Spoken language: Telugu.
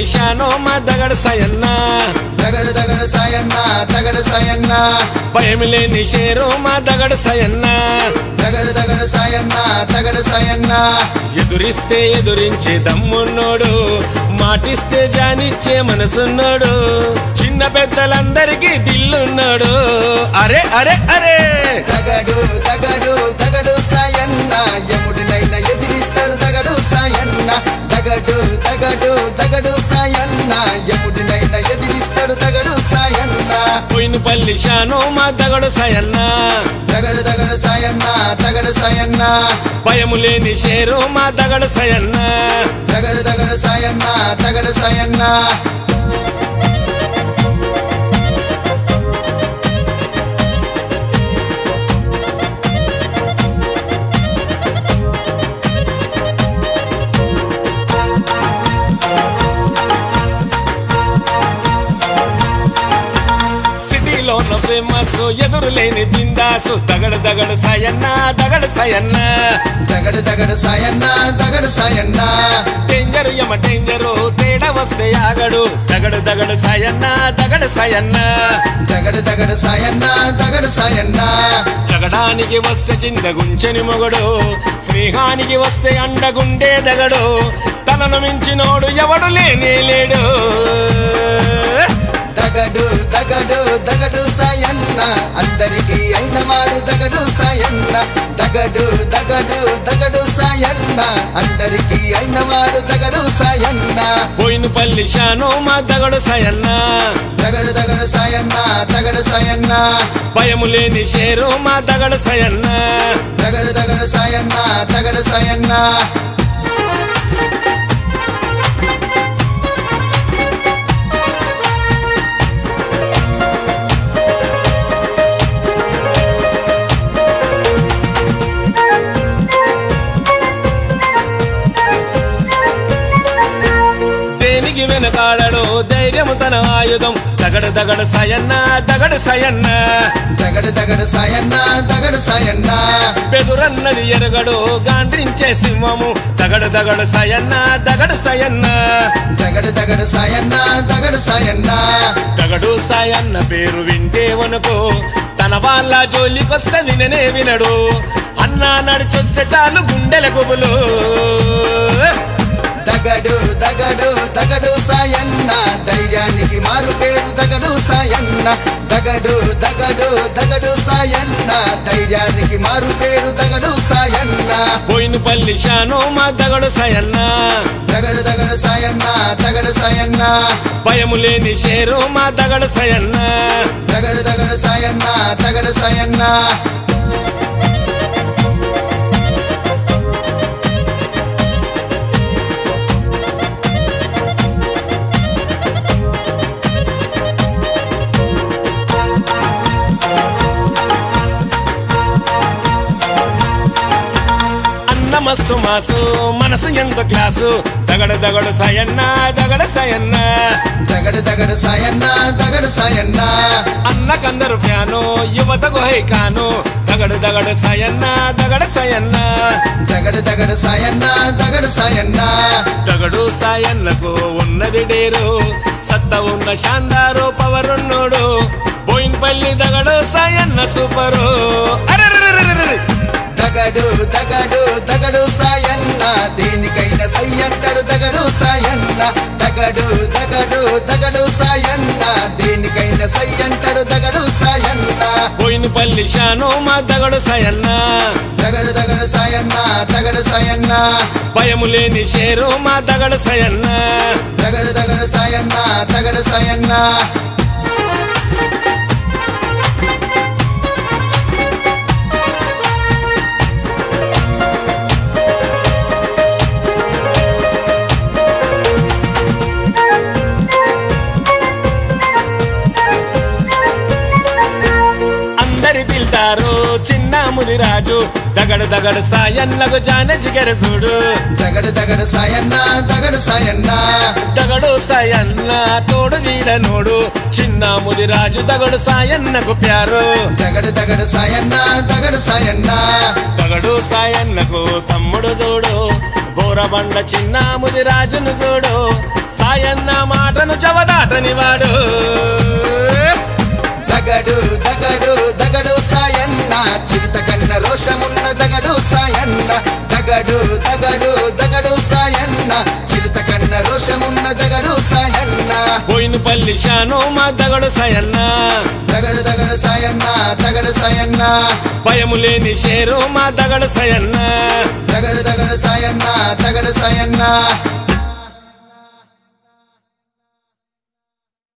పల్లి షానో మా దగడ సయన్న దగడు దగడు సాయన్న దగడు సాయన్న భయం లేని షేరు మా దగడ సయన్న దగడు దగడు సాయన్న దగడు సాయన్న ఎదురిస్తే ఎదురించే దమ్మున్నోడు మాటిస్తే జానిచ్చే మనసున్నాడు చిన్న పెద్దలందరికీ దిల్లున్నాడు అరే అరే అరే దగడు దగడు దగడు సాయన్న ఎముడినైనా ఎదిరిస్తాడు దగడు సాయన్న దగడు దగడు దగడు సాయన్న ఎముడినైనా ఎదిరిస్తాడు దగడు సాయన్న పోయిన పల్లి షానో మా దగడ సయన్న దగడు దగడు సాయన్న దగడు సాయన్న భయము లేని షేరు మా దగడ సయన్న దగడు దగడు సాయన్న దగడు సాయన్న సిటీలో ఫేమస్ ఎదురు లేని బిందాసు దగడ దగడ సయన్న దగడ సయన్న దగడు దగడు సాయన్న దగడు సాయన్న డేంజర్ యమ డేంజరు తేడా వస్తే ఆగడు దగడ దగడ సయన్న దగడ సయన్న దగడు దగడు సాయన్న దగడు సాయన్న జగడానికి వస్తే చిందగుంచని మొగడు స్నేహానికి వస్తే అండగుండే దగడు తనను మించినోడు ఎవడు లేనే లేడు దగడు దగడు దగడు సాయన్న అందరికీ అయినవాడు దగడు సాయన్న దగడు దగడు దగడు సాయన్న అందరికీ అయినవాడు దగడు సాయన్న పోయిన పల్లి షాను మా దగడు సయన్న దగడు దగడు సాయన్న దగడు సాయన్న భయము లేని షేరు మా దగడు సయన్న దగడు దగడు సాయన్న దగడు సాయన్న దేనికి వెనకాడడు ధైర్యము తన ఆయుధం దగడ దగడ సయన్న దగడ సయన్న దగడు దగడు సాయన్న దగడు సాయన్న బెదురన్నది ఎరగడు గాండ్రించే సింహము దగడ దగడ సయన్న దగడ సయన్న దగడు దగడు సాయన్న దగడు సాయన్న దగడు సాయన్న పేరు వింటే వనుకో తన వాళ్ళ జోలికొస్తే విననే వినడు అన్నా నడిచొస్తే చాలు గుండెల గుబులు దగడు దగడు దగడు సాయన్న ధైర్యానికి మారు పేరు దగడు సాయన్న దగడు దగడు దగడు సాయన్న ధైర్యానికి మారు పేరు దగడు సాయన్న పోయిన పల్లి షాను మా దగడు సయన్న దగడు దగడు సాయన్న దగడు సాయన్న భయము లేని షేరు మా దగడు సయన్న దగడు దగడు సాయన్న దగడు సాయన్న అన్న మస్తు మాసు మనసు ఎంత క్లాసు దగడ దగడు సయన్న దగడ సయన్న దగడు దగడు సాయన్న దగడు సాయన్న అన్నకందరు ఫ్యాను యువతకు హైకాను దగడు దగడు సయన్న దగడ సయన్న దగడు దగడు సాయన్న దగడు సాయన్న దగడు సాయన్నకు ఉన్నది డేరు సత్త ఉన్న శాందారు పవరున్నోడు బోయిన్పల్లి దగడు సాయన్న సూపరు అరెరెరెరెరెరె. దగడు దగడు దగడు సాయన్న దేనికైనా సై అంటాడు దగడు సాయన్న దగడు దగడు దగడు సాయన్న దేనికైనా సై అంటాడు దగడు సాయన్న బోయినపల్లి షాను మా దగడు సయన్న దగడు దగడు సాయన్న దగడు సాయన్న భయము లేని షేరు మా దగడు సయన్న దగడు దగడు సాయన్న దగడు సాయన్న అందరి దిల్దారు చిన్న ముదిరాజు దగడు దగడు సాయన్నకు జాన జిగర చూడు దగడు దగడు సాయన్న దగడు సాయన్న దగడు సాయన్న తోడు వీడనోడు చిన్న ముదిరాజు దగడు సాయన్నకు ప్యారు దగడు దగడు సాయన్న దగడు సాయన్న దగడు సాయన్నకు తమ్ముడు చూడు బోరబండ చిన్న ముదిరాజును చూడు సాయన్న మాటను జవదాటని వాడు దగడు దగడు దగడు సాయన్న చిరుత కన్న రోషమున్న దగడు సాయన్న దగడు దగడు దగడు సాయన్న చిరుత కన్న రోషమున్న దగడు సాయన్న పోయినపల్లి షాను మా దగడు సాయన్న దగడు దగడు సాయన్న దగడు సాయన్న భయము లేని షేరు మా దగడు సాయన్న దగడు దగడు సాయన్న దగడు సాయన్న